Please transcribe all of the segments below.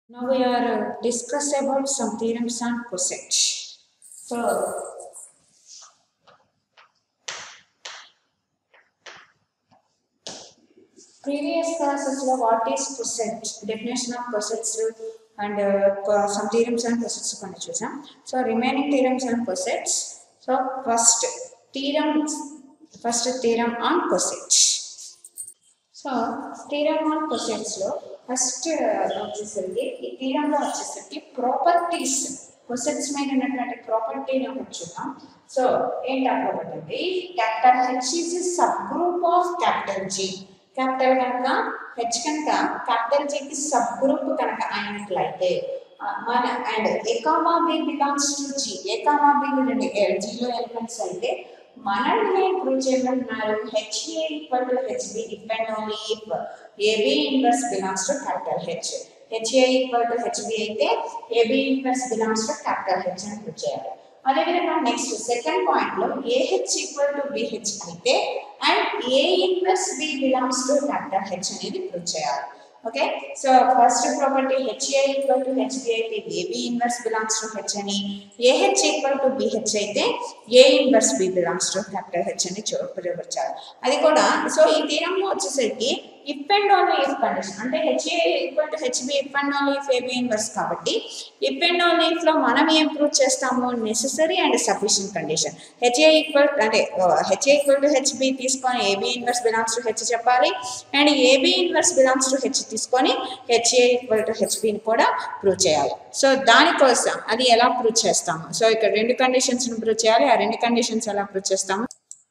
Now we are uh, discuss about some theorems on coset. So previous classes లో what is coset, definition of cosets and uh, co- some theorems on cosets కొన్ని చూసాం. So remaining theorems on cosets. So first theorem, first theorem on coset. So theorem on క్వశ్చన్స్లో first వచ్చేసరికి ఈ థీరంలో వచ్చేసరికి properties questions మీద ఉన్నటువంటి ప్రాపర్టీని ఒకటి చూద్దాం సో ఏంటి ఆ property capital H is sub group of capital G capital కనుక హెచ్ కనుక క్యాపిటల్ జీకి సబ్ గ్రూప్ కనుక అయినట్లయితే ఆ, మన and a comma B belongs to G a comma B రెండు జీలో ఎలిమెంట్స్ అయితే మనల్ని ప్రూవ్ చేయమంటున్నారు H A equal to H B depend only if A B inverse belongs to capital H H A equal to H B అయితే A B inverse belongs to capital H అని prove చేయాలి అదేవిధంగా next second point లో ఏహెచ్ ఈక్వల్ టు బిహెచ్ అయితే and A inverse B belongs to capital H అనేది prove చేయాలి okay so first property H A equal to H B అయితే A B inverse belongs to H అని A H equal to B H అయితే A inverse B belongs to capital H అని చూపించారు అది కూడా so ఈ తీరంలో వచ్చేసరికి if and only if condition అంటే H A equal to H B if and only if A B inverse కాబట్టి ఇఫ్ అండ్ ఓన్లీ ఇఫ్ లో మనం ఏం ప్రూవ్ చేస్తాము necessary and sufficient condition H A equal అంటే హెచ్ఏ ఈక్వల్ టు హెచ్బి తీసుకొని A B inverse belongs to H చెప్పాలి and A B inverse belongs to H తీసుకొని H A equal to హెచ్బిని కూడా ప్రూవ్ చేయాలి సో దానికోసం అది ఎలా ప్రూవ్ చేస్తాము సో ఇక్కడ రెండు కండిషన్స్ ప్రూవ్ చేయాలి ఆ రెండు కండిషన్స్ ఎలా ప్రూవ్ చేస్తాము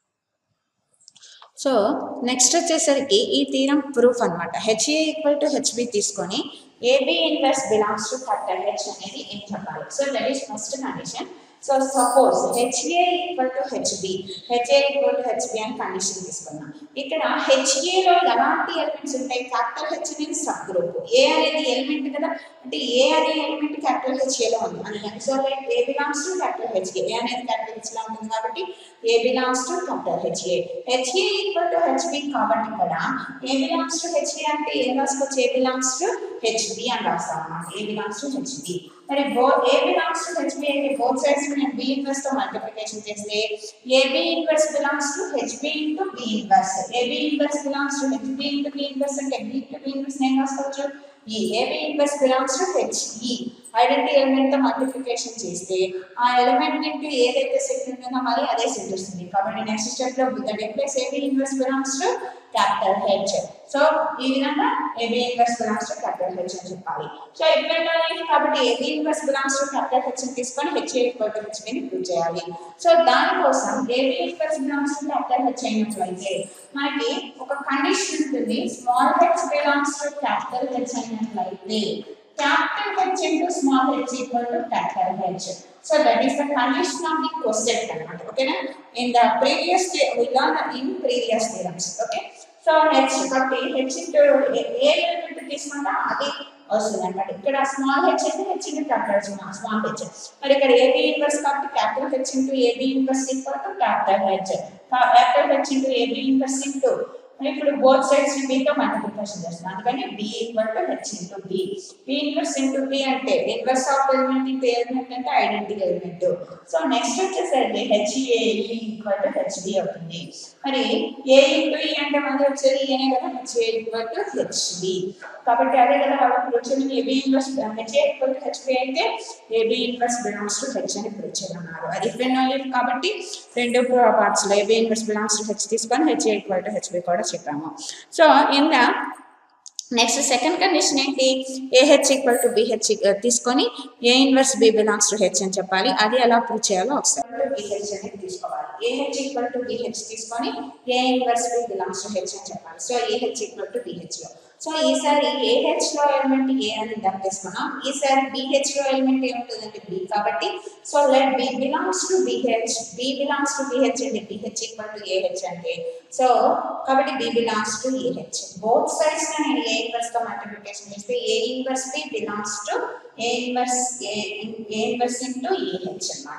సో నెక్స్ట్ వచ్చేసరికి ఈ తీరం ప్రూఫ్ అనమాట హెచ్ఏ ఈక్వల్ టు హెచ్బి తీసుకొని A B inverse belongs to capital H అనేది ఏం చెప్పాలి so that is first condition so suppose H A equal to H B H A equal to H B అని కండిషన్ తీసుకున్నాం ఇక్కడ హెచ్ఏలో ఎలాంటి ఎలిమెంట్స్ ఉంటాయి క్యాపిటల్ హెచ్ అనేది సబ్ గ్రూప్ ఏ అనేది ఎలిమెంట్ కదా అంటే ఏ అనే ఎలిమెంట్ క్యాపిటల్ హెచ్ఏలో ఉంది అందుకని so like A belongs to capital H A A అనేది క్యాపిటల్ హెచ్లో ఉంటుంది కాబట్టి A belongs to capital H A H A equal to H B కాబట్టి ఇక్కడ ఏ బిలాంగ్స్ టు హెచ్ఏ అంటే ఏం రాసుకోవచ్చు ఏ బిలాంగ్స్ టు హెచ్బి అని రాస్తాం అన్నమాట ఏ బిలాంగ్స్ టు హెచ్బి మరి బో ఏ బిలాంగ్స్ టు హెచ్బి అయితే బోత్ సైడ్స్ నేను బి ఇన్వర్స్ తో మల్టిప్లికేషన్ చేస్తే A B inverse belongs to H B into B inverse A B inverse belongs to H B into B inverse అంటే బి ఇంటూ బి ఇన్వర్స్ నేను రాసుకోవచ్చు ఈ A B inverse belongs to H E identity element తో multiplication చేస్తే ఆ element into ఏదైతే set ఉంటుందో మళ్ళీ అదే సెట్ వస్తుంది కాబట్టి నెక్స్ట్ స్టెప్ లో that implies A B inverse belongs to capital H so ఈ విధంగా A B inverse belongs to capital H అని చెప్పాలి సో ఎప్పుడైనా కాబట్టి AB inverse belongs to capital H అని తీసుకొని హెచ్ ఈక్వల్ టు హెచ్ ని ప్రూవ్ చేయాలి సో దానికోసం A B inverse belongs to capital H అయినట్లయితే మనకి ఒక కండిషన్ ఉంటుంది small H belongs to capital H అయినట్లయితే capital H into small h equal to capital H. So that is the condition of the coset element. Okay, na? in the previous the- we learned in previous theorems. Okay. So next కాబట్టి H into A element తీసుకుంటా అది వస్తుంది అనమాట ఇక్కడ small H అయితే H into capital small H మరి ఇక్కడ A B inverse కాబట్టి capital H into A B inverse equal to capital H capital H into A B inverse into ఇప్పుడు బోత్ సైడ్స్ బితో మల్టిప్లికేషన్ చేస్తున్నాం అందుకని B equal to H into B B inverse into B అంటే inverse of element into element అంటే identity element so next వచ్చేసరికి H A equal to H B అవుతుంది మరి ఏ into e అంటే మళ్ళీ వచ్చేది ఏనే కదా హెచ్ఏ ఈక్వల్ టు హెచ్బి కాబట్టి అదే కదా వాళ్ళకి వచ్చేది A B inverse H A equal to H B అయితే A B inverse belongs to H అని ప్రూవ్ అన్నారు అది ఇఫ్ అండ్ ఓన్లీ కాబట్టి రెండు పార్ట్స్ లో A B inverse belongs to H తీసుకొని హెచ్ఏ ఈక్వల్ టు హెచ్బి కూడా చెప్పాము so in the next second condition ఏంటి ఏహెచ్ ఈక్వల్ టు బిహెచ్ తీసుకొని A inverse B belongs to H అని చెప్పాలి అది ఎలా ప్రూవ్ చేయాలో ఒకసారి బిహెచ్ అనేది తీసుకోవాలి ఏహెచ్ ఈక్వల్ టు బిహెచ్ తీసుకొని A inverse B belongs to H అని చెప్పాలి so A H equal to B H లో సో ఈసారి ఏహెచ్ లో ఎలిమెంట్ ఏ అని డబ్ తీసుకున్నాం ఈసారి బిహెచ్ లో ఎలిమెంట్ ఏముంటుందంటే బి కాబట్టి so let B belongs to B H B belongs to B H అంటే బిహెచ్ ఈక్వల్ టు ఏహెచ్ అంటే సో కాబట్టి B belongs to A H both sides నేను ఏ ఇన్వర్స్ తో మల్టిప్లికేషన్ చేస్తే A inverse B belongs to A inverse A inverse into A H అన్నమాట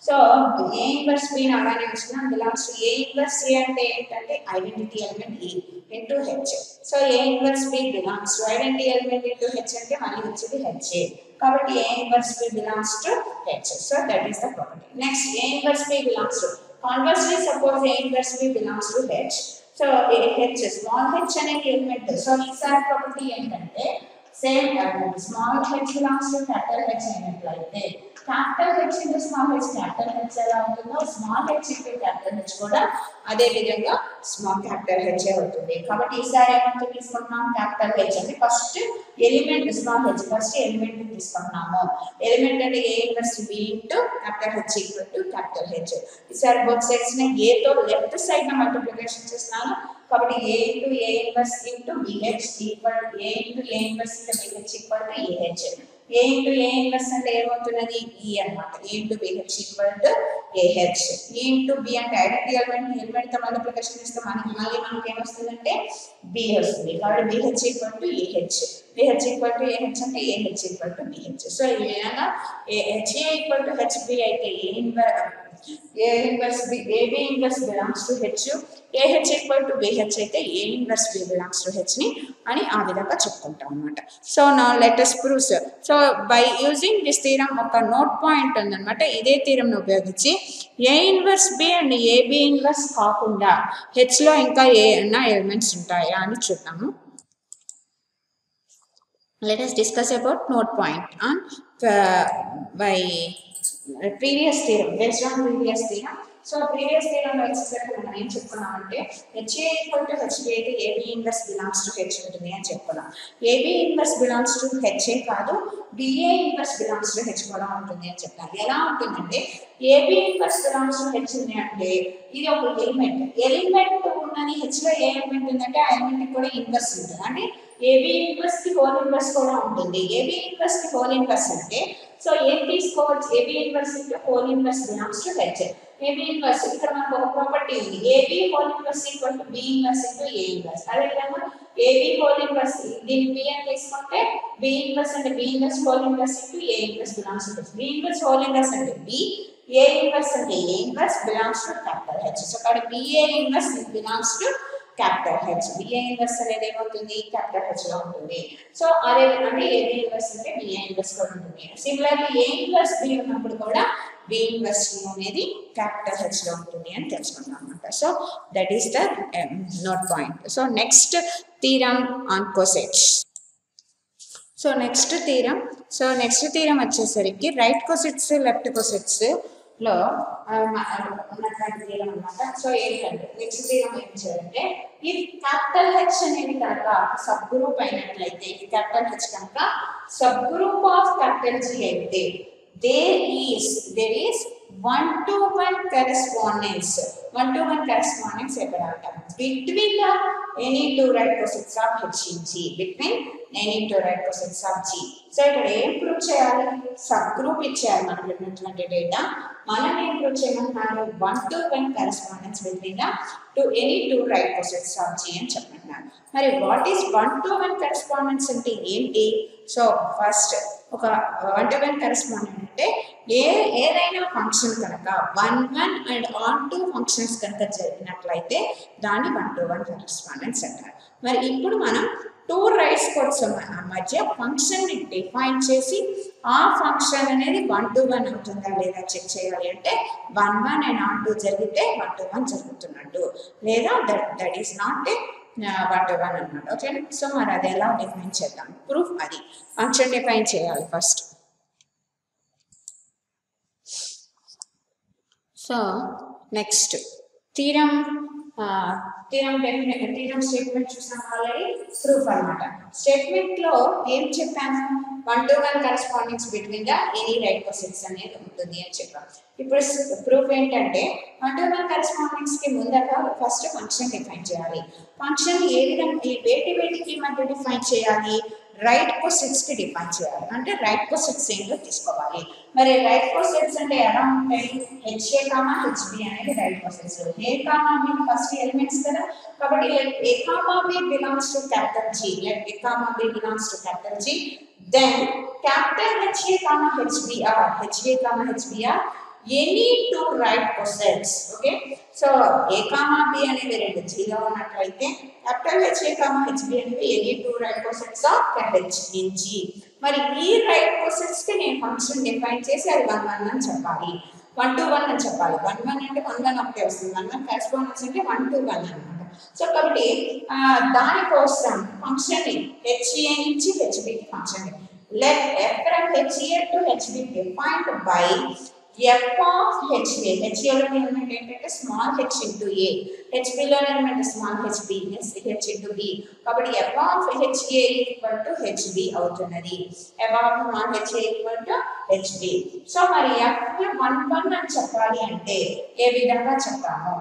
so A inverse B అలానే వచ్చిన belongs to A inverse A అంటే ఏంటంటే identity element E into H so A inverse B belongs to identity element into H అంటే మళ్ళీ వచ్చేది H కాబట్టి A inverse B belongs to H so that is the property next A inverse B belongs to conversely suppose A inverse B belongs to H so H small H అనేది element so ఈసారి property ఏంటంటే same small H belongs to capital H అయినట్లయితే capital H into small H capital H ఎలా అవుతుందో small H into capital H కూడా అదే విధంగా small capital H అవుతుంది కాబట్టి ఈసారి ఏమంటే తీసుకుంటున్నాం క్యాపిటల్ హెచ్ అంటే first element small H first element తీసుకుంటున్నాము ఎలిమెంట్ అంటే A inverse B into capital H equal to capital H ఈసారి బోత్ సైడ్స్ ని ఏతో లెఫ్ట్ సైడ్ మల్టిప్లికేషన్ చేస్తున్నాను కాబట్టి A into A inverse into B H equal A into A inverse into B H equal to A H A into A inverse అంటే ఏమవుతున్నది E అన్నమాట A into B H equal to A H E into B అంటే identity element element తో multiplication చేస్తే మనకి మళ్ళీ మనకి ఏమొస్తుందంటే బి వస్తుంది కాబట్టి B H equal to A H B H equal to A H అంటే A H equal to B H so ఈ విధంగా హెచ్ఏ ఈక్వల్ టు హెచ్బి అయితే ఏ ఇన్వర్ A inverse B A B inverse belongs to H A H equal to B H అయితే A inverse B belongs to H ని అని ఆ విధంగా చెప్పుకుంటాం అనమాట సో నా latest proofs so by using this theorem ఒక నోట్ పాయింట్ ఉందన్నమాట ఇదే థీరంను ఉపయోగించి A inverse B and A B inverse కాకుండా హెచ్ లో ఇంకా ఏ అన్న ఎలిమెంట్స్ ఉంటాయా అని చూద్దాము let us discuss about note point on uh, by previous theorem based on previous theorem so previous థియరంలో వచ్చేసరికి మనం ఏం చెప్పుకున్నామంటే హెచ్ఏ ఈక్వల్ టు హెచ్బి అయితే A B inverse belongs to H ఉంటుంది అని చెప్పుకున్నాం A B inverse belongs to H A కాదు B A inverse belongs to H కూడా ఉంటుంది అని చెప్పాను ఎలా ఉంటుందంటే A B inverse belongs to H ఉంది అంటే ఇది ఒక ఎలిమెంట్ ఎలిమెంట్ ఉన్నది హెచ్ లో ఏ ఎలిమెంట్ ఉందంటే ఆ ఎలిమెంట్ కూడా ఇన్వర్స్ ఉంటుంది అంటే ఏబి ఇన్వర్స్ కి హోల్ ఇన్వర్స్ కూడా ఉంటుంది ఏబి ఇన్వర్స్ కి హోల్ ఇన్వర్స్ అంటే సో ఏం తీసుకోవచ్చు A B inverse into whole inverse belongs to H AB inverse ఇక్కడ మనకు ఒక ప్రాపర్టీ ఉంది A B whole inverse equal to B inverse into A inverse అదేవిధంగా ఏబి హోల్ ఇన్వర్స్ దీన్ని బి అని తీసుకుంటే బి ఇన్వర్స్ అంటే B inverse whole inverse into A inverse belongs to B inverse whole inverse అంటే బి ఏ ఇన్వర్స్ అంటే A inverse belongs to capital H so అక్కడ B A inverse belongs to capital H BA inverse అనేది ఏమవుతుంది capital H లో ఉంటుంది సో అదే అంటే ఏబి ఇన్వర్స్ అంటే బిఏ ఇన్వర్స్ కూడా ఉంటుంది సిమిలర్లీ ఏ ఇన్వర్స్ బి ఉన్నప్పుడు కూడా బి ఇన్వర్స్ అనేది క్యాపిటల్ హెచ్ లో ఉంటుంది అని తెలుసుకుంటాం అనమాట so that is the note point so next theorem on cosets so next theorem so next theorem వచ్చేసరికి రైట్ కోసెట్స్ లెఫ్ట్ కోసెట్స్ లో ఆ, మ- ఉన్నటువంటి తీరం అన్నమాట సో ఏంటంటే నెక్స్ట్ తీరం ఏం చేయాలంటే ఈ క్యాపిటల్ హెచ్ అనేది కనుక సబ్ గ్రూప్ అయినట్లయితే ఈ క్యాపిటల్ హెచ్ కనుక sub group of capital G అయితే there is there is one to one correspondence one to one correspondence ఎక్కడ అంటాం between the any two right cosets of H G between any two right cosets of G so ఇక్కడ ఏం prove చేయాలి sub group ఇచ్చారు మనకు ఉన్నటువంటి data మనం ఏం ప్రూవ్ చేయమంటున్నారు one to one correspondence between the two any two right cosets of G అని చెప్పమంటున్నారు మరి what is one to one correspondence అంటే ఏంటి సో ఫస్ట్ ఒక వన్ టు వన్ కరెస్పాండెంట్ అంటే ఏ ఏదైనా ఫంక్షన్ కనుక one one and onto functions కనుక జరిగినట్లయితే దాన్ని వన్ టు వన్ కరెస్పాండెన్స్ అంటారు మరి ఇప్పుడు మనం టూ రైట్స్ కోసం మధ్య ఫంక్షన్ ని డిఫైన్ చేసి ఆ ఫంక్షన్ అనేది వన్ టు వన్ అవుతుందా లేదా చెక్ చేయాలి అంటే one one and onto జరిగితే వన్ టు వన్ జరుగుతున్నట్టు లేదా that that is not a one to one అన్నమాట ఓకే సో మరి అది ఎలా డిఫైన్ చేద్దాం ప్రూఫ్ అది ఫంక్షన్ డిఫైన్ చేయాలి first so next theorem theorem definite తీరం స్టేట్మెంట్ చూసాం ఆల్రెడీ ప్రూఫ్ అన్నమాట స్టేట్మెంట్ లో ఏం చెప్పాను one to one correspondence between the any right questions అనేది ఉంటుంది అని చెప్పాం ఇప్పుడు ప్రూఫ్ ఏంటంటే వన్ టు వన్ కరెస్పాండింగ్స్ కి ముందర ఫస్ట్ ఫంక్షన్ డిఫైన్ చేయాలి ఫంక్షన్ ఏ విధంగా ఈ వేటి వేటికి మధ్య డిఫైన్ చేయాలి రైట్ కోసెట్స్ కి డిఫైన్ చేయాలి అంటే రైట్ కోసెట్స్ ఏంటో తీసుకోవాలి మరి రైట్ కోసెట్స్ అంటే ఎలా ఉంటాయి హెచ్ఏ కామా హెచ్బి అనేది right cosets A comma B first elements కదా కాబట్టి like A comma B belongs to capital G like A comma B belongs to capital G then capital H A comma H B are H A comma H B are any two right posets okay so A comma B అనేవి రెండు zero ఉన్నట్లయితే capital H A comma H B అనేవి any two right posets of H నుంచి మరి ఈ right పొసెట్స్ కి నేను function define చేసి అది వన్ వన్ అని చెప్పాలి వన్ టు వన్ అని చెప్పాలి వన్ వన్ అంటే వన్ వన్ ఒకటే వస్తుంది వన్ వన్ కరెస్పాండెన్స్ అంటే వన్ టు వన్ అనమాట సో కాబట్టి ఆ, దానికోసం ఫంక్షన్ హెచ్ఏ నుంచి హెచ్బికి function let f from HA to HB defined by f of HA. HA లో ఎలిమెంట్ ఏంటంటే స్మాల్ h ఇంటూ ఏ హెచ్బిలో element small HB H into B కాబట్టి f of HA equal to HB అవుతున్నది f of small HA equal to HB so మరి f one one అని చెప్పాలి అంటే ఏ విధంగా చెప్తాము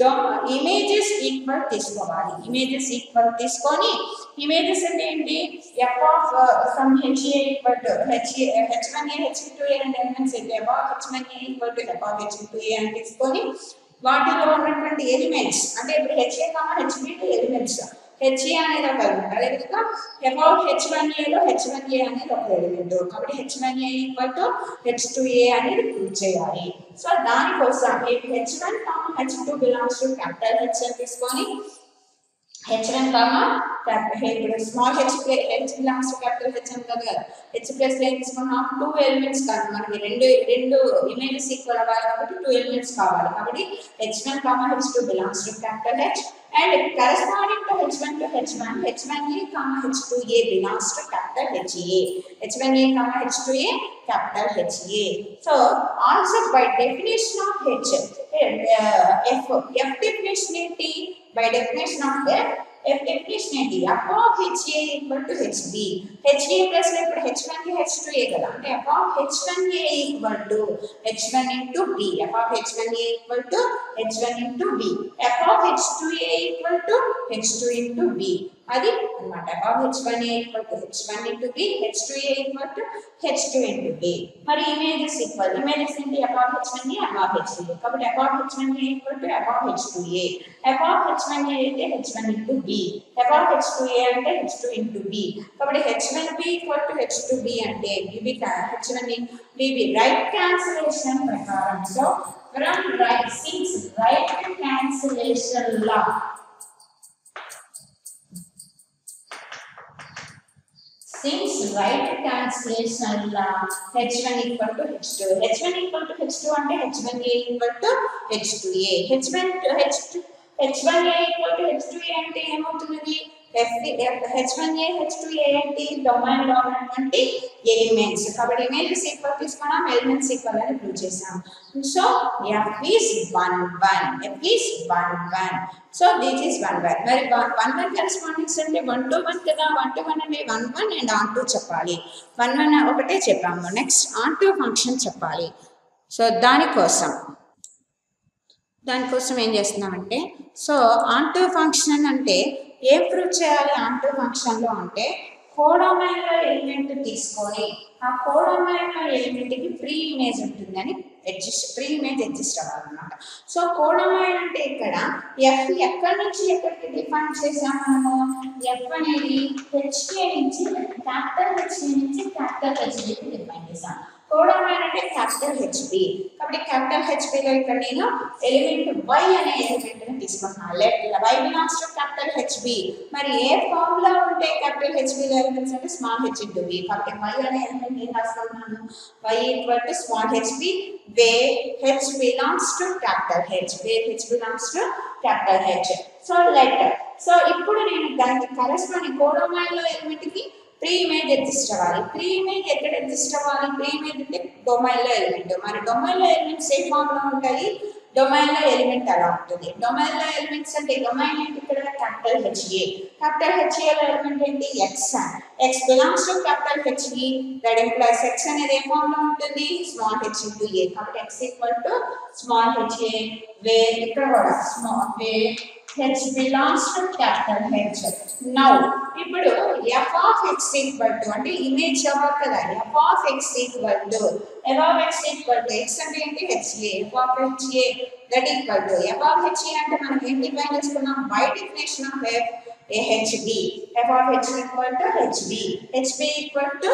ఇమేజెస్ ఈక్వల్ తీసుకోవాలి ఇమేజెస్ ఈక్వల్ తీసుకొని ఇమేజెస్ అంటే ఏంటి F of some HA equal to HA H one A H two A and elements అయితే F of H one A equal to F of H two A అని తీసుకొని వాటిలో ఉన్నటువంటి elements అంటే ఇప్పుడు HA comma HB two elements HA అనేది ఒక element అదేవిధంగా ఎఫ్ ఆఫ్ హెచ్ వన్ ఏలో హెచ్ వన్ ఏ అనేది ఒక ఎలిమెంట్ కాబట్టి H one A equal to H two A అనేది ప్రూవ్ చేయాలి సో దానికోసం H one comma H two belongs to capital H అని తీసుకొని హెచ్ వన్ కామా ఇప్పుడు small H H belongs to capital H అని కదా హెచ్ ప్లస్ లో ఏం తీసుకున్నాం టూ ఎలిమెంట్స్ కాదు మనకి రెండు రెండు ఇమేజెస్ ఈక్వల్ అవ్వాలి కాబట్టి టూ ఎలిమెంట్స్ కావాలి కాబట్టి H one comma H two belongs to capital H and corresponding to H one to H one H one A comma H two A belongs to capital H A H one A comma H two A capital HA. So also by definition of H, uh, F, F definition ఏంటి? By definition of F, F definition ఏంటి? F of HA equal to HB. HA plus లో ఇప్పుడు H1 H2A కదా అంటే F of H1A equal to H1 into B. F of H1A equal to H1 into B. F of H2A equal to H2 into B. అది అన్నమాట F of H1A equal to H1 into B. H2A equal to H2 into B. మరి images equal images ఏంటి F of H1A F of H2A కాబట్టి F of H1A equal to F of H2A. F of H1A అయితే H1 into B. F of H2A అంటే H2 into B. కాబట్టి H1B equal to H2B అంటే ఇవి H1 BB right cancellation ప్రకారం so from right since right cancellation law since right cancellation law h1 equal to h2 h1 equal to h2 అంటే h1a equal to h2a h1 to h2 h1a equal to h2a అంటే ఏమవుతుంది h1a h2a ఏంటి domain లో ఉన్నటువంటి elements కాబట్టి images equal తీసుకున్నాం elements equal అని prove చేసాం so f is 1 1 f is 1 1 so this is one one మరి వన్ వన్ కరెస్పాండింగ్స్ అంటే వన్ టు వన్ కదా వన్ టు వన్ అంటే one one and onto చెప్పాలి వన్ వన్ ఒకటే చెప్పాము నెక్స్ట్ ఆన్ టూ ఫంక్షన్ చెప్పాలి so దానికోసం దానికోసం ఏం చేస్తున్నామంటే సో ఆన్ టూ ఫంక్షన్ అంటే ఏం ప్రూవ్ చేయాలి ఆన్ టూ ఫంక్షన్లో అంటే కోడోమైన్లో ఎలిమెంట్ తీసుకొని ఆ కోడోమైన్లో ఎలిమెంట్కి ప్రీ ఇమేజ్ ఉంటుందని అడ్జస్ట్ ప్రీ ఇమేజ్ అడ్జస్ట్ అవ్వాలన్నమాట సో కోడోమైన్ అంటే ఇక్కడ ఎఫ్ ఎక్కడి నుంచి ఎక్కడికి డిఫైన్ చేసాము మనము ఎఫ్ అనేది హెచ్కే నుంచి క్యాపిటల్ హెచ్కే నుంచి క్యాపిటల్ హెచ్బికి డిఫైన్ చేసాం కోడోమైన్ అంటే క్యాపిటల్ హెచ్బి కాబట్టి క్యాపిటల్ హెచ్బిలో ఇక్కడ నేను ఎలిమెంట్ వై అనే ఎలిమెంట్ ని తీసుకుంటున్నాను let Y belongs to capital HB మరి ఏ ఫామ్ లో ఉంటే క్యాపిటల్ హెచ్బిలో ఎలిమెంట్స్ అంటే స్మాల్ హెచ్ ఇంటూ బి కాబట్టి వై అనే ఎలిమెంట్ ఏం రాసుకుంటున్నాను Y equal to small HB where H belongs to capital H where H belongs to capital H so let so ఇప్పుడు నేను దానికి కరెస్పాండింగ్ కోడోమైన్ లో ఎలిమెంట్ కి ప్రీ ఇమేజ్ అడ్జస్ట్ అవ్వాలి ప్రీ ఇమేజ్ ఎక్కడ అడ్జస్ట్ అవ్వాలి ప్రీ ఇమేజ్ అంటే domain లో ఎలిమెంట్ మరి డొమైన్ లో ఎలిమెంట్స్ ఏ ఫామ్ లో ఉంటాయి డొమైన్ లో ఎలిమెంట్ అలా ఉంటుంది డొమైన్ లో ఎలిమెంట్స్ అంటే డొమైన్ ఏంటి ఇక్కడ క్యాపిటల్ హెచ్ఏ క్యాపిటల్ హెచ్ఏ లో ఎలిమెంట్ ఏంటి X X belongs to capital HE that implies X అనేది ఏ ఫామ్ లో ఉంటుంది స్మాల్ హెచ్ ఇంటూ ఏ కాబట్టి X equal to small HA where ఇక్కడ కూడా small where H belongs to capital H now ఇప్పుడు F of X equal to అంటే image అవ్వాలి కదా F of X equal to F of X equal to X అంటే ఏంటి HA F of HA that equal to F of HA అంటే మనం ఏం define చేసుకున్నాం by definition of F HB F of H equal to HB HB equal to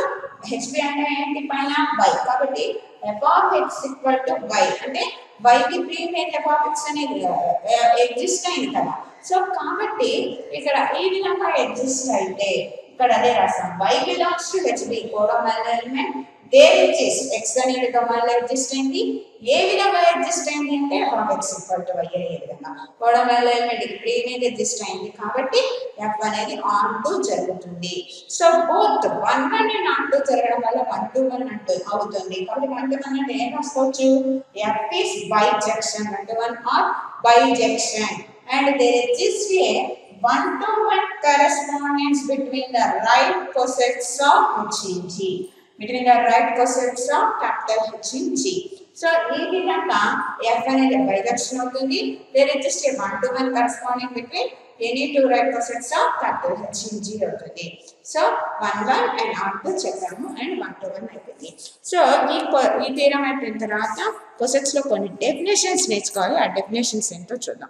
HB అంటే ఏంటి పైన Y కాబట్టి F of X equal to Y అంటే వైకి ప్రీమియర్ ఎఫ్ ఆఫ్ ఎక్స్ అనేది ఎగ్జిస్ట్ అయింది కదా సో కాబట్టి ఇక్కడ ఈ విధంగా ఎగ్జిస్ట్ అయితే ఇక్కడ అదే రాస్తాం Y belongs to HB codomain element there exist X అనేది డొమైన్ లో ఎగ్జిస్ట్ అయింది ఏ విధంగా ఎగ్జిస్ట్ అయింది అంటే F X equal to Y అయ్యే విధంగా కోడోమల్ ఎలిమెంట్ ప్రీమియర్ ఎగ్జిస్ట్ అయింది కాబట్టి ఎఫ్ అనేది ఆన్ టు జరుగుతుంది so both one one and onto జరగడం వల్ల వన్ టు వన్ అంటూ అవుతుంది కాబట్టి వన్ టు వన్ అంటే ఏం రాసుకోవచ్చు F is bijection one to one or bijection and there exist a one to one correspondence between the right cosets of H in G. Between the right cosets of capital H in G. So ఈ విధంగా F అనేది bijection అవుతుంది there is just a one to one corresponding between any two right cosets of capital H in G అవుతుంది so one one and onto చెప్పాము and one to one అయిపోయింది so ఈ కొ- ఈ తీరం అయిపోయిన తర్వాత కొసెట్స్ లో కొన్ని డెఫినేషన్స్ నేర్చుకోవాలి ఆ డెఫినేషన్స్ ఏంటో చూద్దాం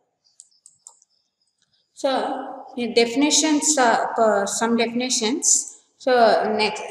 సో ఈ definitions some definitions so next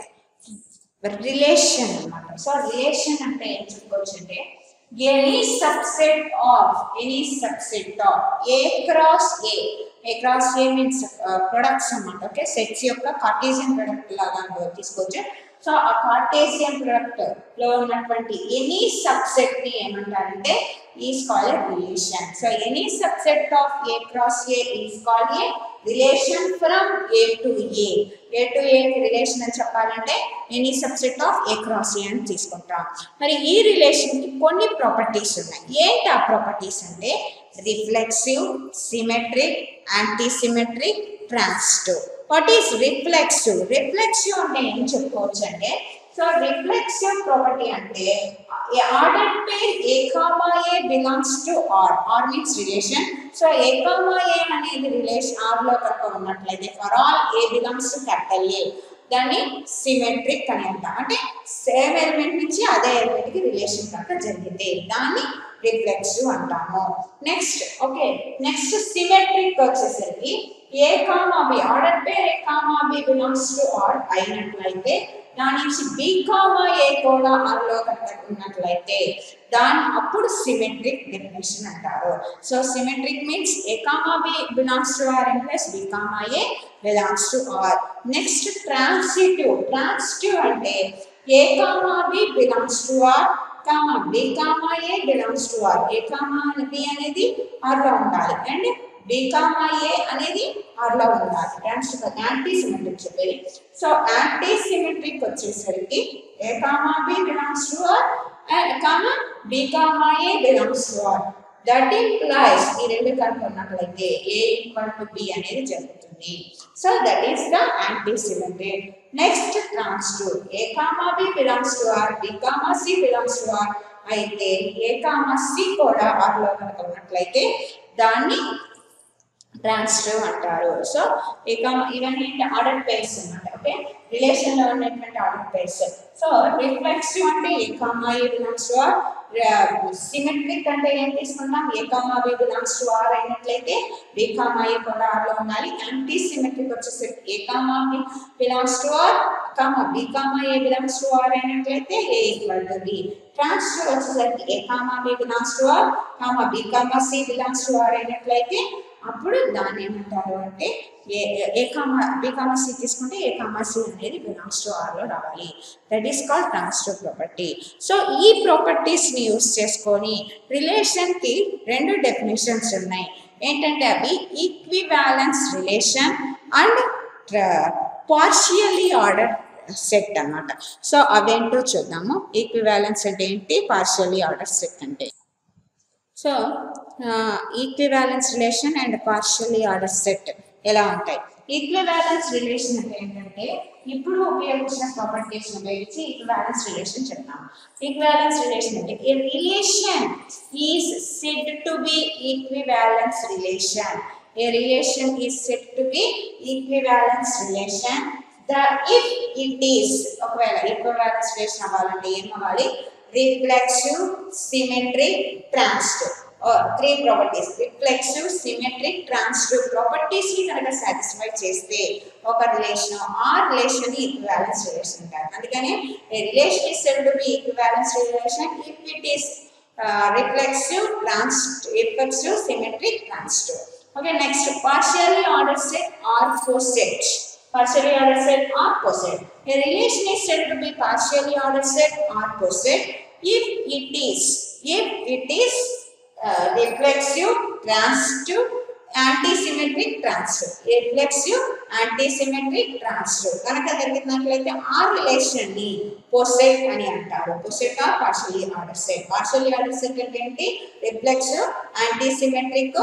relation అన్నమాట సో రిలేషన్ అంటే ఏం చెప్పుకోవచ్చు అంటే any subset of any subset of A cross A A cross A means products అన్నమాట ఓకే సెట్స్ యొక్క కార్టేసియన్ ప్రొడక్ట్ లాగా అనుకో- తీసుకోవచ్చు సో ఆ కార్టేసియన్ ప్రొడక్ట్ లో ఉన్నటువంటి ఎనీ సబ్సెట్ ని ఏమంటారంటే is call a relation so any subset of A cross A is call a relation from A to A A to A relation అని చెప్పాలంటే any subset of A cross A అని తీసుకుంటాం మరి ఈ relation కి కొన్ని ప్రాపర్టీస్ ఉన్నాయి ఏంటి ఆ ప్రాపర్టీస్ అంటే reflexive symmetric antisymmetric transitive what is reflexive reflexive అంటే ఏం చెప్పుకోవచ్చు అంటే సో రిఫ్లెక్సివ్ ప్రాపర్టీ అంటే order pair A comma A belongs to R R means relation so A comma A అనేది రిలేషన్ ఆర్ లో కనుక ఉన్నట్లయితే for all A belongs to capital A దాన్ని సిమెట్రిక్ అని అంటాం అంటే సేమ్ ఎలిమెంట్ నుంచి అదే ఎలిమెంట్ కి రిలేషన్ కనుక జరిగింది దాన్ని రిఫ్లెక్సివ్ అంటాము నెక్స్ట్ ఓకే నెక్స్ట్ సిమెట్రిక్ వచ్చేసరికి A comma B order pair A comma B belongs to R అయినట్లయితే దాని నుంచి బి కామా ఏ కూడా ఆర్ లో కనుక ఉన్నట్లయితే దాని అప్పుడు సిమెట్రిక్ డెఫినేషన్ అంటారు so symmetric means A comma B belongs to R and plus B comma A belongs to R next transitive transitive అంటే ఏ comma B belongs to R comma B comma A belongs to R A comma B అనేది R లో ఉండాలి and B comma A అనేది R లో ఉండాలి transitive antisymmetric చెప్పేది so antisymmetric వచ్చేసరికి A comma B belongs to R and comma B comma A belongs to R that implies ఈ రెండు కనుక ఉన్నట్లయితే ఏ ఈక్వల్ టు బి అనేది జరుగుతుంది so that is the antisymmetric next transitive A comma B belongs to R B comma C belongs to R అయితే A comma C కూడా R లో కనుక ఉన్నట్లయితే దాన్ని ట్రాన్స్టివ్ అంటారు సో ఇక ఇవన్నీ ఆర్డర్ పేర్స్ అన్నమాట ఓకే రిలేషన్ లో ఉన్నటువంటి ఆర్డర్ పేర్స్ సో రిఫ్లెక్సివ్ అంటే ఏ comma A belongs to R symmetric అంటే ఏం తీసుకుంటాం A comma B belongs to R అయినట్లయితే బి కామా ఏ కూడా ఆర్ లో ఉండాలి యాంటీ సిమెట్రిక్ వచ్చేసరికి A comma B belongs to R comma B comma A belongs to R అయినట్లయితే A equal to B transitive వచ్చేసరికి A comma B belongs to R comma B comma C belongs to R అయినట్లయితే అప్పుడు దాన్ని ఏమంటారు అంటే A A comma B comma C తీసుకుంటే A comma C అనేది belongs to R లో రావాలి that is called transitive property so ఈ ప్రాపర్టీస్ ని యూస్ చేసుకొని రిలేషన్ కి రెండు డెఫినేషన్స్ ఉన్నాయి ఏంటంటే అవి equivalence relation and partially order set అన్నమాట సో అవేంటో చూద్దాము ఈక్వివాలెన్స్ అంటే ఏంటి పార్షియల్లీ ఆర్డర్ సెట్ అంటే so equivalence relation and partially order set ఎలా ఉంటాయి ఈక్వివాలెన్స్ రిలేషన్ అంటే ఏంటంటే ఇప్పుడు ఉపయోగించిన ప్రాపర్టీస్ ఉపయోగించి ఈక్వివాలెన్స్ రిలేషన్ చెప్తాం ఈక్వివాలెన్స్ రిలేషన్ అంటే a relation is said to be equivalence relation a relation is said to be equivalence relation the if it is ఒకవేళ ఈక్వివాలెన్స్ రిలేషన్ అవ్వాలంటే ఏం అవ్వాలి reflexive symmetric transitive three properties reflexive symmetric transitive properties ని కనుక satisfy చేస్తే ఒక relation ఆ relation ని ఈక్వివాలెన్స్ రిలేషన్ అంటారు అందుకని relation is said to be equivalence relation if it is reflexive trans reflexive symmetric transitive okay next partially order set or coset partially ordered set or coset. A relation is said to be partially ordered set or coset if it is if it is uh, reflexive, transitive, antisymmetric transitive. Reflexive, antisymmetric transitive. కనుక జరిగినట్లయితే ఆ relation ని poset అని అంటారు poset or partially order set partially order set అంటే ఏంటి reflexive antisymmetric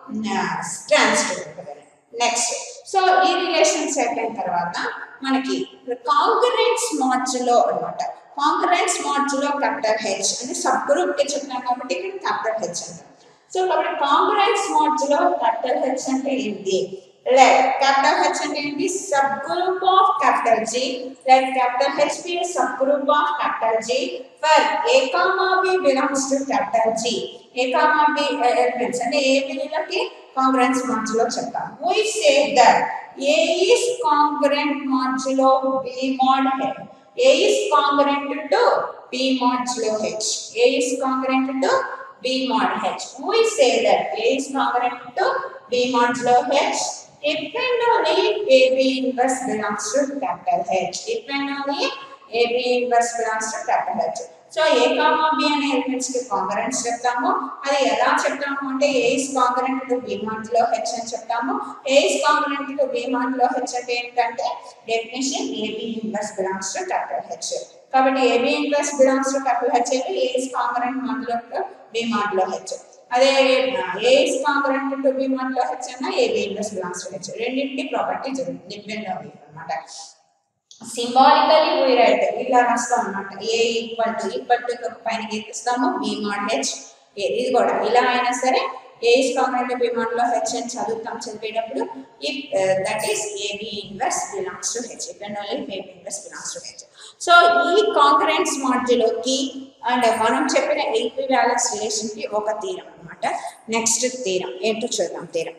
transitive next so ఈ relation set అయిన తర్వాత మనకి కాంకరెన్స్ మార్చులో అనమాట కాంకరెన్స్ మార్చులో క్యాపిటల్ హెచ్ అంటే సబ్ గ్రూప్ కి చెప్తున్నాం కాబట్టి ఇక్కడ క్యాపిటల్ హెచ్ అంటాం సో కాబట్టి కాంకరెన్స్ మార్చులో క్యాపిటల్ హెచ్ అంటే ఏంటి లెట్ క్యాపిటల్ హెచ్ అంటే ఏంటి sub group of capital G let capital H be sub group of capital G for a comma B belongs to capital G a comma b elements అంటే a బిలకి కాంగ్రెన్స్ మార్చులో చెప్తాం we say that a is congruent modulo b mod h a is congruent to b modulo h a is congruent to b mod h we say that a is congruent to b modulo h if and only ab inverse belongs to capital h if and only ab inverse belongs to capital h so A comma b అనే elements కి congruence చెప్తాము అది ఎలా చెప్తాము అంటే a is congruent to b modulo H అని చెప్తాము a is congruent to b modulo H అంటే ఏంటంటే definition a b inverse belongs to capital H కాబట్టి AB inverse belongs to capital H అయితే ఏ ఇస్ కాంకరెంట్ మాట్ లో B modulo H అదే a is congruent to b modulo H అన్న a b inverse belongs to H రెండింటి property జరుగుతుంది డిపెండ్ అవుతుంది అనమాట సింబాలికలీ వీ రైట్ ఇలా రాస్తాం అన్నమాట a equal to equal to పైన గీపిస్తాము బి మాడ్ హెచ్ ఇది కూడా ఇలా అయినా సరే a is congruent b modulo H అని చదువుతాం చదివేటప్పుడు if that is a b inverse belongs to H if and only a b inverse belongs to H so ఈ కాంకరెన్స్ మాడ్యులోకి అండ్ మనం చెప్పిన ఈక్వివాలెన్స్ రిలేషన్ కి ఒక తీరం అన్నమాట నెక్స్ట్ తీరం ఏంటో చూద్దాం తీరం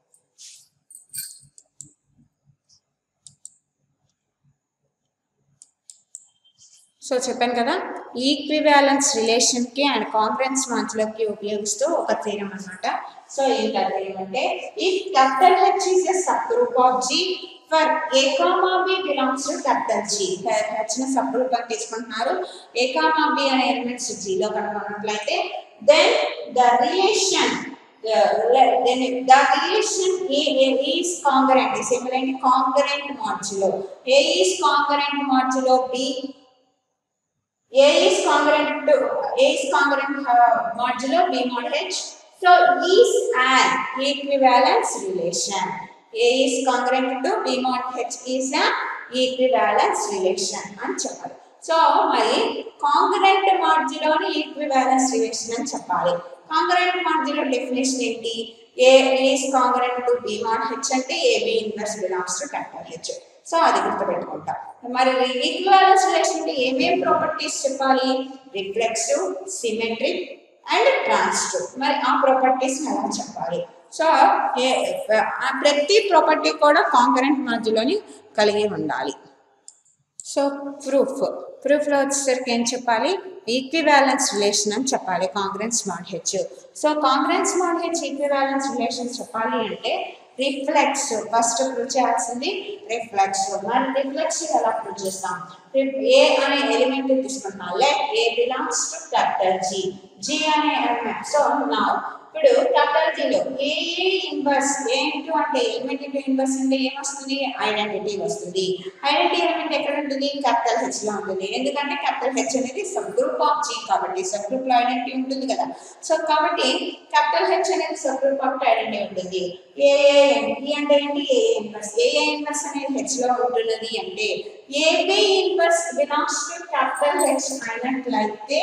సో చెప్పాను కదా ఈక్వివాలెన్స్ రిలేషన్కి అండ్ కాంఫరెన్స్ మధ్యలోకి ఉపయోగిస్తూ ఒక థీరం అన్నమాట సో ఏంటి థీరం అంటే if capital H is a sub group of G for a comma B belongs to capital G H ని సబ్ గ్రూప్ అని తీసుకుంటున్నారు ఏ కామా బి అనే ఎలిమెంట్స్ జీలో కనుక్కున్నట్లయితే then the relation then the relation A, A is congruent similarly congruent modulo A is congruent modulo B A is congruent to A is congruent uh, modulo B mod H. So is an equivalence relation. A is congruent to B mod H is an equivalence relation అని చెప్పాలి so మరి congruent మార్జిలోని equivalence relation అని చెప్పాలి congruent మార్జిలో definition ఏంటి a is congruent to b mod H అంటే AB inverse belongs to capital H so అది గుర్తుపెట్టుకుంటాం మరి ఈక్వివాలెన్స్ రిలేషన్ అంటే ఏమేం ప్రాపర్టీస్ చెప్పాలి రిఫ్లెక్సివ్ సిమెట్రిక్ అండ్ ట్రాన్స్టివ్ మరి ఆ ప్రాపర్టీస్ ఎలా చెప్పాలి సో ప్రతి ప్రాపర్టీ కూడా కాంకరెంట్ మధ్యలోని కలిగి ఉండాలి సో ప్రూఫ్ ప్రూఫ్లో వచ్చేసరికి ఏం చెప్పాలి ఈక్వివాలెన్స్ రిలేషన్ అని చెప్పాలి కాంగ్రెన్స్ స్మార్ట్ హెచ్ సో కాంగ్రెన్స్ స్మార్ట్ హెచ్ ఈక్వివాలెన్స్ రిలేషన్ చెప్పాలి అంటే రిఫ్లెక్స్ ఫస్ట్ ప్రూవ్ చేయాల్సింది రిఫ్లెక్స్ మరి రిఫ్లెక్స్ ఎలా ప్రూవ్ చేస్తాం ఏ అనే ఎలిమెంట్ తీసుకుంటున్నాం let a belongs to capital G G అనే ఎలిమెంట్ సో నా ఇప్పుడు క్యాపిటల్ జీలో ఏ ఇన్వర్స్ ఏ ఇంటూ అంటే ఎలిమెంట్ ఇంటూ ఇన్వర్స్ అంటే ఏమొస్తుంది ఐడెంటిటీ వస్తుంది ఐడెంటిటీ ఎలిమెంట్ ఎక్కడ ఉంటుంది క్యాపిటల్ హెచ్ లో ఉంటుంది ఎందుకంటే క్యాపిటల్ హెచ్ అనేది సబ్ గ్రూప్ ఆఫ్ జీ కాబట్టి సబ్ గ్రూప్ లో ఐడెంటిటీ ఉంటుంది కదా సో కాబట్టి క్యాపిటల్ హెచ్ అనేది సబ్ గ్రూప్ ఆఫ్ ఐడెంటిటీ ఉంటుంది ఏ ఈ అంటే ఏంటి ఏ ఇన్వర్స్ ఏ ఇన్వర్స్ అనేది హెచ్ లో ఉంటున్నది అంటే AB inverse belongs to capital H అయినట్లయితే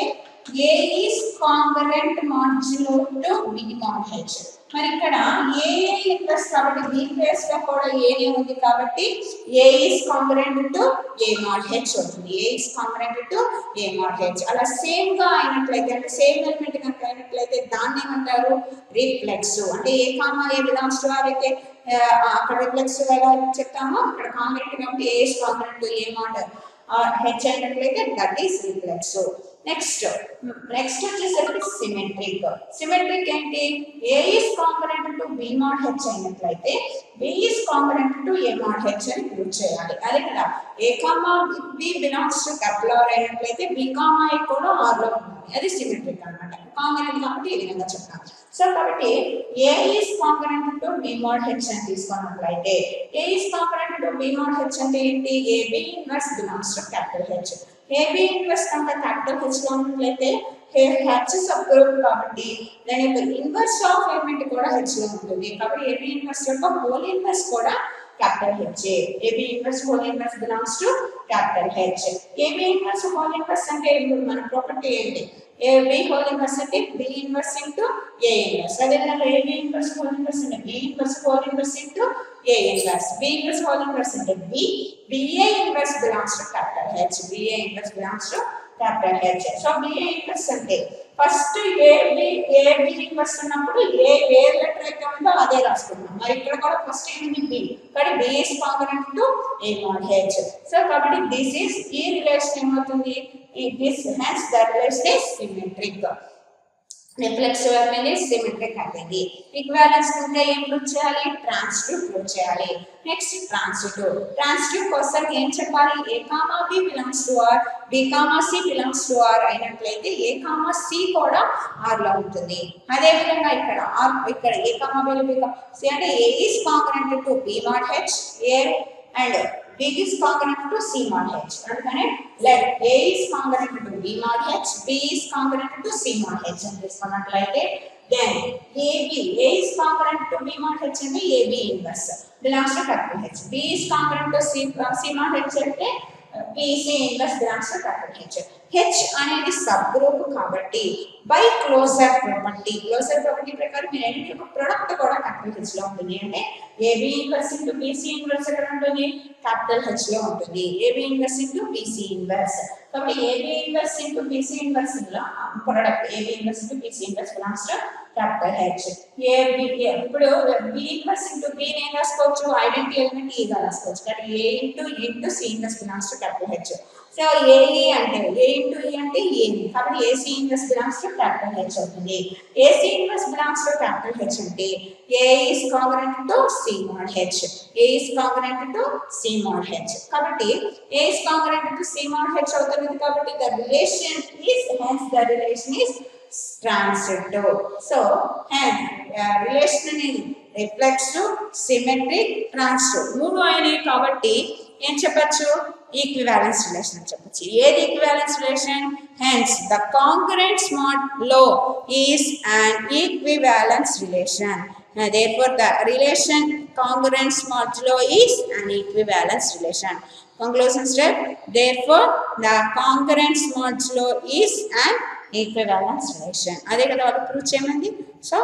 a is congruent modulo to b mod H మరి ఇక్కడ ఏ ఇన్వర్స్ కాబట్టి బి ప్లేస్ లో కూడా ఏనే ఉంది కాబట్టి a is congruent to a mod H అవుతుంది a is congruent to a mod H అలా సేమ్ గా అయినట్లయితే అంటే సేమ్ ఎలిమెంట్ కనుక అయినట్లయితే దాన్ని ఏమంటారు రిఫ్లెక్స్ అంటే ఏ comma A belongs to R అయితే ఆ, అక్కడ రిఫ్లెక్స్ ఎలా చెప్తామో అక్కడ కాంగరెంట్ కాబట్టి a is congruent to a mod H అయినట్లయితే that is reflex next next వచ్చేసరికి సిమెట్రిక్ సిమెట్రిక్ ఏంటి a is component to b not H అయినట్లయితే b is component to a not H అని ప్రూవ్ చేయాలి అదే కదా a comma B belongs to couple R అయినట్లయితే B comma a కూడా R లో ఉంటుంది అది సిమెట్రిక్ అన్నమాట కాంపనెంట్ కాబట్టి ఈ విధంగా చెప్తాం సో కాబట్టి a is component to b not H అని తీసుకున్నట్లయితే a is component to b not H అంటే ఏంటి a b inverse belongs to capital H AB inverse కనుక క్యాపిటల్ హెచ్ లో ఉన్నట్లయితే హెచ్ సబ్ గ్రూప్ కాబట్టి దాని యొక్క ఇన్వర్స్ ఆఫ్ ఎలిమెంట్ కూడా హెచ్ లో ఉంటుంది కాబట్టి ఏబి ఇన్వర్స్ యొక్క హోల్ ఇన్వర్స్ కూడా capital H AB inverse whole inverse belongs to capital H AB inverse whole inverse అంటే ఇప్పుడు మన ప్రాపర్టీ ఏంటి ఏబి హోల్ ఇన్వర్స్ అంటే బి ఇన్వర్స్ ఇంటూ ఏ ఇన్వర్స్ అదేవిధంగా ఏబి ఇన్వర్స్ హోల్ ఇన్వర్స్ అంటే B inverse whole inverse into ఏ inverse b inverse whole inverse అంటే b b a inverse belongs to capital H BA inverse belongs to capital H so b a inverse అంటే first a b a b inverse ఉన్నప్పుడు a A letter అయితే ఉందో అదే రాసుకున్నాం మరి ఇక్కడ కూడా ఫస్ట్ ఏమిటి బి కానీ b is component to a not H so కాబట్టి దిస్ ఈస్ ఈ రిలేషన్ ఏమవుతుంది ఈ this hence that relation is symmetric reflexive అనేది సిమెట్రిక్ అనేది ఈక్వాలెన్స్ ఇంకా ఏం ప్రూవ్ చేయాలి ట్రాన్సిటివ్ ప్రూవ్ చేయాలి నెక్స్ట్ ట్రాన్సిటివ్ ట్రాన్సిటివ్ కోసం ఏం చెప్పాలి a comma B belongs to R B comma C belongs to R అయినట్లయితే ఏ కామా సి కూడా ఆర్ లో ఉంటుంది అదే విధంగా ఇక్కడ ఆర్ ఇక్కడ a comma B b c అంటే a is component to b not H a and B is congruent to C mod H. అందుకనే let A is congruent to B mod H, B is congruent to C mod H అని తీసుకున్నట్లయితే then AB, A is congruent to B mod H అంటే AB inverse belongs to capital H. B is congruent to C, uh, C mod H అంటే BC inverse belongs to capital H. H అనేది subgroup కాబట్టి by closure property closure property ప్రకారం మీరు ఏంటి product కూడా capital H లో ఉంటుంది అంటే AB inverse into b c inverse ఎక్కడ ఉంటుంది క్యాపిటల్ హెచ్ లో ఉంటుంది AB inverse into b c inverse కాబట్టి AB inverse into b c inverse లో product a b inverse into b c inverse belongs to capital H a b ఇప్పుడు బి ఇన్వర్స్ ఇంటూ బి ఏం రాసుకోవచ్చు identity element ఈగా రాసుకోవచ్చు కానీ a into into c inverse belongs to capital H so a e అంటే a into e అంటే a కాబట్టి a c inverse belongs to capital H అవుతుంది a c inverse belongs to capital H అంటే a is congruent to c mod H a is congruent to c mod H కాబట్టి a is congruent to c mod H అవుతుంది కాబట్టి the relation is hence the relation is transitive so hence relation అనేది reflexive symmetric transitive మూడు అయినాయి కాబట్టి ఏం చెప్పచ్చు equivalence relation అని చెప్పచ్చు ఏది equivalence relation hence the congruence mod లో is and equivalence relation therefore the relation congruence modulo is an equivalence relation conclusion step therefore the congruence modulo is an equivalence relation అదే కదా వాళ్ళు prove చేయమంది so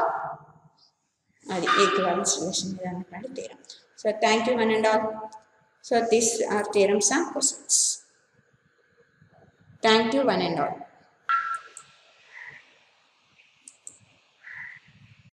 అది equivalence relation అనమాట theorem so thank you one and all so this are theorems and questions thank you one and all